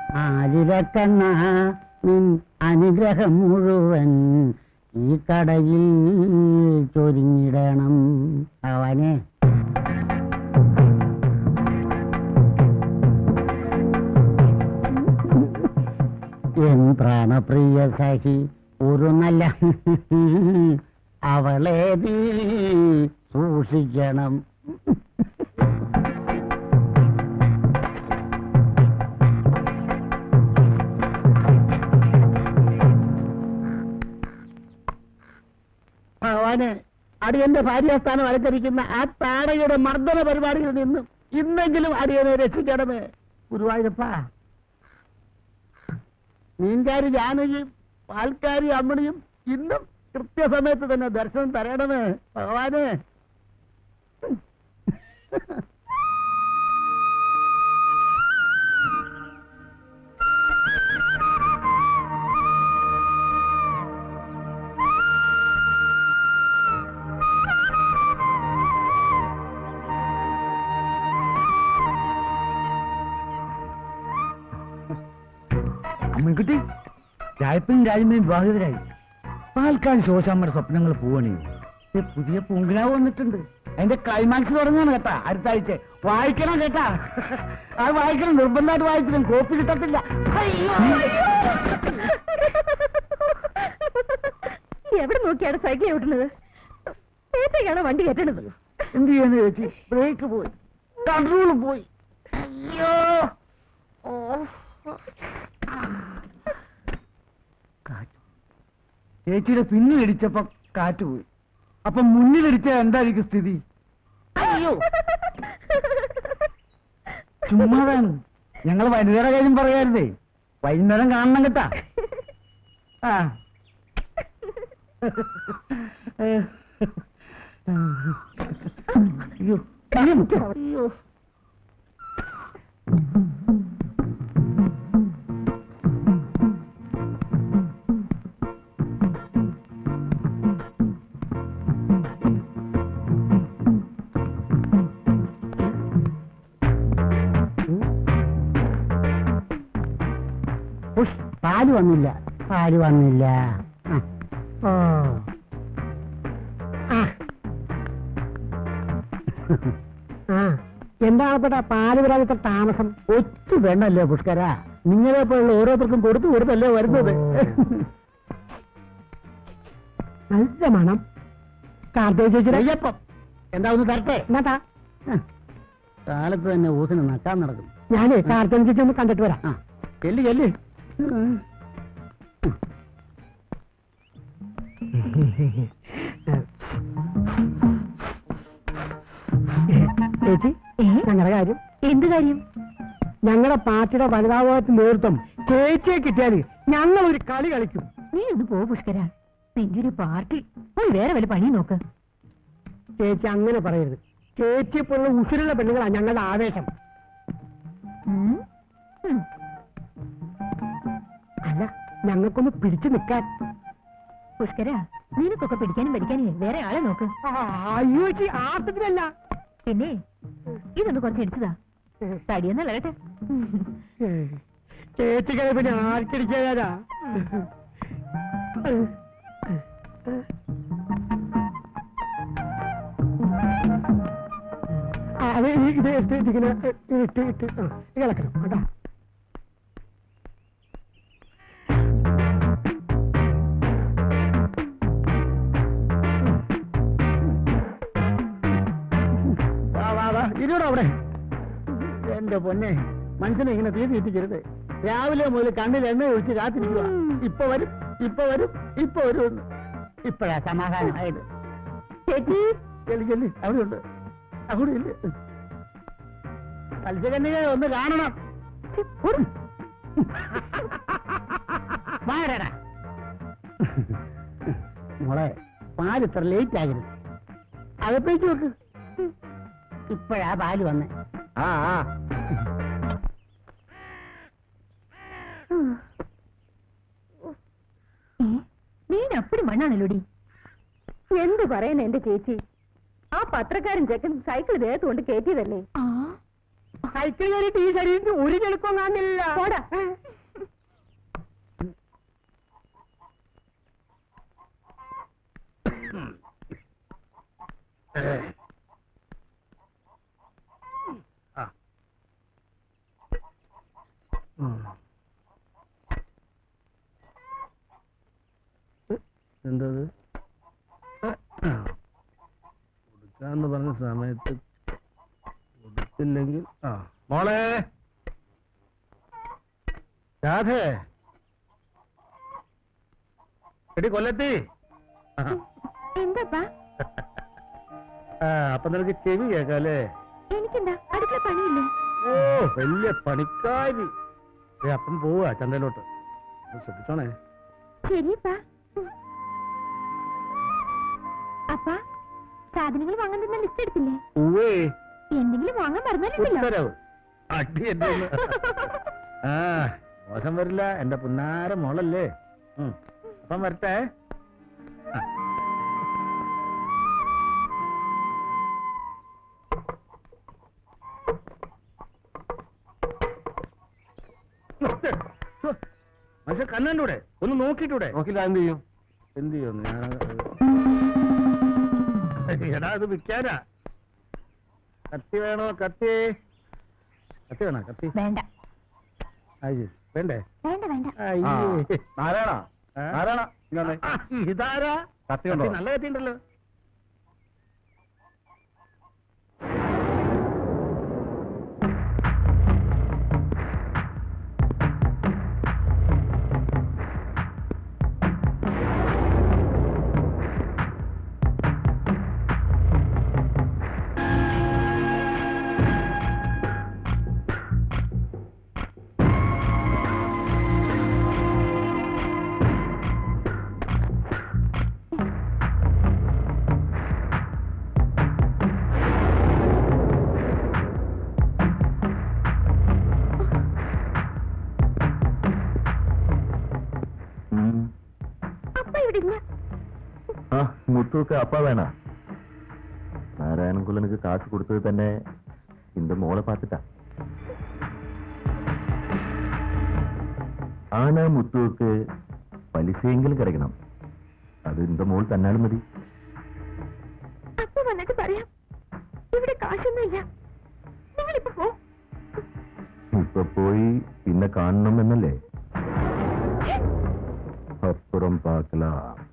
ആലിരക്കണ്ണ നിൻ അനുഗ്രഹം മുഴുവൻ ഈ കടയിൽ ചൊരിഞ്ഞിടണം ഭഗവാനെ എൻ പ്രാണപ്രിയ സഖി ഒരു നല്ല അവളെ നീ സൂക്ഷിക്കണം ഭഗവാനെ അടിയന്റെ ഭാര്യാസ്ഥാനം അലങ്കരിക്കുന്ന ആ താടയുടെ മർദ്ദന പരിപാടിയിൽ നിന്നും ഇന്നെങ്കിലും അടിയനെ രക്ഷിക്കണമേ ഗുരുവായൂരപ്പ മീൻകാരി ജാനകിയും പാൽക്കാരി അമ്മണിയും ഇന്നും കൃത്യസമയത്ത് തന്നെ ദർശനം തരണമേ ഭഗവാനെ അമ്മൻകുട്ടി രായപ്പനും രാജ്യമ്മയും വിവാഹിതരായി പാൽക്കാൻ ശോശാമ്മയുടെ സ്വപ്നങ്ങൾ പോവണേ ദേ പുതിയ പൂങ്കിനാവ് വന്നിട്ടുണ്ട് അതിന്റെ ക്ലൈമാക്സ് തുടങ്ങാണ് കേട്ടാ അടുത്ത ആഴ്ച വായിക്കണം കേട്ടാ അത് വായിക്കണം നിർബന്ധമായിട്ട് വായിച്ചിട്ടും കോപ്പി കിട്ടത്തില്ല അയ്യോ, എവിടെ നോക്കിയാണ് സൈക്കിൾ ഓട്ടുന്നത് ഏത്തേക്കാണ് വണ്ടി കെട്ടണത് എന്ത് ചെയ്യാന്ന് ചേച്ചി ബ്രേക്ക് പോയി കൺട്രോൾ പോയി അയ്യോ ഓ കാറ്റ് ചേച്ചിയുടെ പിന്നിലിടിച്ചപ്പോ കാറ്റ് പോയി അപ്പൊ മുന്നിലിടിച്ച എന്തായിരിക്കും സ്ഥിതി അയ്യോ ചുമ്മാതാണ് ഞങ്ങൾ വനിതയുടെ കാര്യം പറയാറുതേ വൈകുന്നേരം കാണണം കേട്ടാ ആ അയ്യോ അയ്യോ ഉഷ്, പാല് വന്നില്ല പാല് വന്നില്ല ആ. ഓ ആ. ആ എന്താണ് പെട്ട പാല് വരാൻ ഇത്ര താമസം ഒറ്റ വേണ്ടല്ലേ പുഷ്കര നിങ്ങളെ പോലുള്ള ഓരോരുത്തർക്കും കൊടുത്തു കൊടുത്തല്ലേ വരുന്നത് നല്ല മണം കാർത്തേച്ചപ്പം എന്താ ഒന്ന് തരട്ടെ എന്നാ കാലത്ത് തന്നെ ഊസിന് നട്ടാൻ നടക്കും ഞാനേ കാർത്തേൻ ചേച്ചി ഒന്ന് കണ്ടിട്ട് വരാം ആ ചെല്ലി ചെല്ലി ചേച്ചി ഞങ്ങളുടെ കാര്യം എന്ത് കാര്യം ഞങ്ങളുടെ പാർട്ടിയുടെ വനിതാഭവത്തിന് നേതൃത്വം ചേച്ചിയെ കിട്ടിയാൽ ഞങ്ങൾ ഒരു കളി കളിക്കും നീ ഒന്ന് പോ പുഷ്കര നിന്റെ ഒരു പാർട്ടി പോയി വേറെ വല്ല പണി നോക്ക് ചേച്ചി അങ്ങനെ പറയരുത് ചേച്ചിയെ പോലുള്ള ഉസിരുള്ള പെണ്ണുങ്ങളാണ് ഞങ്ങളുടെ ആവേശം ഉം. ഉം. അല്ല ഞങ്ങൾക്കൊന്ന് പിടിച്ചു നിൽക്കാൻ പുഷ്കര നിനക്കൊക്കെ പിടിക്കാനും പഠിക്കാനും വേറെ ആളെ നോക്ക് അയ്യോ ചേച്ചി ആട്ടത്തിനല്ല പിന്നെ ഇതൊന്ന് കുറച്ച് ഇടിച്ചതാ തടിയൊന്നല്ല കേട്ടെ ചേച്ചികളെ പിന്നെ ആർക്കടിക്കാനാ അത് ഈ- ഇത് എടുത്ത് ഇതിങ്ങനെ ഇട്ട് ഇട്ട് ആ ഇത് ഇളക്കണം കേട്ടോ വാ വാ വാ ഇരുടോ അവിടെ എന്റെ പൊന്നെ മനുഷ്യനെ ഇങ്ങനെ തീ തീറ്റിക്കരുത് രാവിലെ മുതൽ കണ്ണിൽ എണ്ണ ഒഴിച്ച് കാത്തിരിക്കുക ഇപ്പൊ വരും ഇപ്പൊ വരും ഇപ്പൊ വരും എന്ന്. ഇപ്പഴാ സമാധാനമായത് ചേച്ചി ചെല്ലി ചെല്ലി അവിടെയുണ്ട് അവിടെ ഇല്ല മത്സ്യകന്യകെ ഒന്ന് കാണണം ഛെ, ഓടും. മാറടാ മോളെ പാല് ഇത്ര ലേറ്റ് ആകരുത് അകത്തേക്ക് വെക്ക് ഇപ്പഴാ പാല് വന്നേ ആ ആ ഏ, നീ അപ്പടി മണ്ണാണല്ലോടി എന്ത് പറയുന്ന എന്റെ ചേച്ചി ആ പത്രക്കാരൻ ചെക്കൻ സൈക്കിൾ ദേഹത്ത് കൊണ്ട് കയറ്റിയതല്ലേ സൈക്കിൾ കയറിയിട്ട് ഈ ശരീരത്തിൽ ഒരു ചെളുക്കം കാണില്ല പോടാ. ആ. ഉം. എന്തത് കൊടുക്കാന്ന് പറഞ്ഞ സമയത്ത് കൊടുത്തില്ലെങ്കിൽ ആ മോളെ രാധേ എടി കൊല്ലത്തി ആ. എന്താപ്പാ ആ അപ്പൊ നിനക്ക് ചെവി കേക്കാല്ലേ എനിക്കെന്താ അടുക്കള പണിയില്ലേ ഓ വലിയ പണിക്കാരി ഏ, അപ്പം പോവാ ചന്തയിലോട്ട് ഒന്ന് ശ്രദ്ധിച്ചോണേ ശരിയപ്പാ അപ്പാ സാധനങ്ങൾ വാങ്ങാൻ തന്ന ലിസ്റ്റ് എടുത്തില്ലേ ഉവ്വേ എന്തെങ്കിലും വാങ്ങാൻ പറഞ്ഞാലുണ്ടല്ലോ ഉത്തരവ് അടി എന്റെ ഒന്ന്. ആ മോശം വരില്ല എന്റെ പുന്നാര മോളല്ലേ ഉം. അപ്പം വരട്ടെ ആ. ഛോ, മനുഷ്യ കണ്ണൂടെ ഒന്ന് നോക്കിട്ടൂടെ നോക്കില്ല എന്ത് ചെയ്യും എന്ത് ചെയ്യുന്നു ഞാൻ എടാ അത് വിൽക്കാനാ കത്തി വേണോ കത്തി കത്തി വേണോ കത്തി വേണ്ട അത് ശരി വേണ്ടേ വേണ്ട വേണ്ട അയ്യേ. നാരായണ ആ? നാരായണ ഇങ്ങ് വന്നേ. ആ, ഇതാരാ കത്തി കണ്ടോ? കത്തി നല്ല കത്തി ഉണ്ടല്ലോ അപ്പ ഇവിടെ ഇല്ല ആ മുത്തുക്ക് அப்பா வேணா நாராயணகுலனுக்கு காசு கொடுத்தது തന്നെ இந்த മോളെ பார்த்துட்டா ആനാ മുത്തുക്ക് പലിശയെങ്കിലും കിടക്കണം അത് இந்த മോൾ തന്നാലും മതി അപ്പ വന്നിട്ട് പറയാം ഇവിടെ കാശൊന്നുമില്ല നിങ്ങളിപ്പോ പോ ഇപ്പൊ പോയി പിന്നെ കാണണം എന്നല്ലേ അപ്പുറം പാക്കലാം